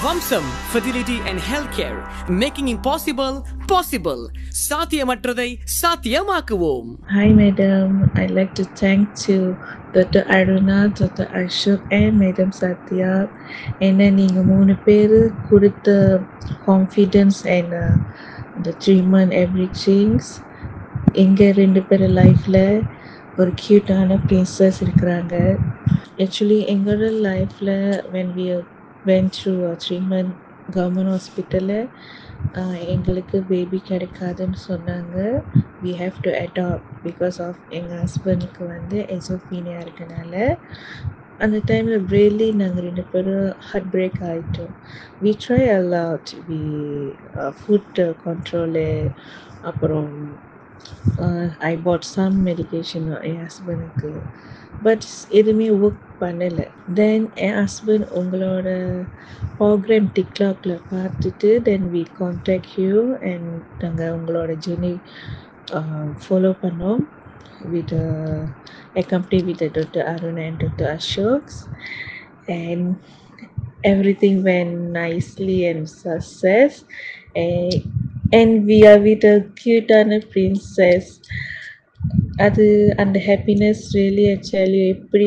வம்சம் fertility and health care making impossible possible சாத்தியமற்றதை சாத்தியமாக்குவோம் Hi, madam. I'd like to thank to Dr. Aruna, Dr. Ashok, and Madam Satya. என்ன நீங்கள் மூணு பேர் கொடுத்த confidence and the treatment every things எங்கள் ரெண்டு பேர் லைஃப்பில் ஒரு க்யூட்டான பிரின்சஸ் இருக்கிறாங்க ஆக்சுவலி எங்களோட லைஃப்பில் when we went through treatment government ஹாஸ்பிட்டலில் எங்களுக்கு பேபி கிடைக்காதுன்னு சொன்னாங்க we have to adopt because of எங்கள் ஹஸ்பண்டுக்கு வந்து எசோஃபீனியா இருக்கனால அந்த டைமில் ரியலி நாங்கள் ரெண்டு பேரும் ஹார்ட் பிரேக் ஆகிட்டோம் we try a lot we food control அப்புறம் ஐ பாட் சம் மெடிக்கேஷன் என் ஹஸ்பண்டுக்கு பட் எதுவுமே ஒர்க் பண்ணலை தென் என் ஹஸ்பண்ட் உங்களோட ப்ரோக்ராம் டிக்டாக்ல பார்த்துட்டு then we contact you and நாங்கள் உங்களோட ஜெர்னி ஃபாலோ பண்ணோம் with accompany with the Dr. Arun and Dr. Ashok and everything went nicely and success and, and we are with a cute and a princess அது அந்த happiness really actually எப்படி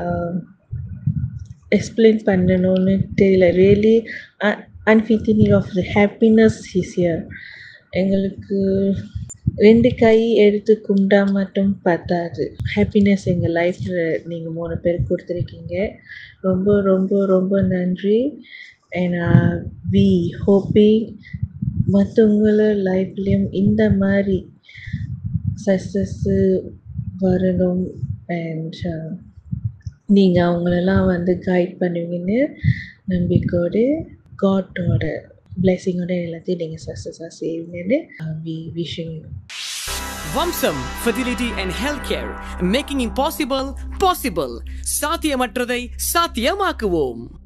explain பண்ணணும்னு தெரியல really unfitting of the happiness is year எங்களுக்கு ரெண்டு கை எடுத்து கும்பிட்டா மட்டும் பத்தாது ஹாப்பினஸ் எங்கள் லைஃப்பில் நீங்கள் மூணு பேர் கொடுத்துருக்கீங்க ரொம்ப ரொம்ப ரொம்ப நன்றி அண்ட் வி ஹோப்பிங் மற்றவங்கள லைஃப்லேயும் இந்த மாதிரி சக்ஸஸ்ஸு வரணும் அண்ட் நீங்கள் அவங்களெல்லாம் வந்து கைட் பண்ணுவீங்கன்னு நம்பிக்கையோடு காட்டோட பிளெஸிங்கோட எல்லாத்தையும் நீங்கள் சக்ஸஸாக செய்வீங்கன்னு we wishing you Vamsam fertility and health care making impossible possible சாத்தியமற்றதை சாத்தியமாக்குவோம்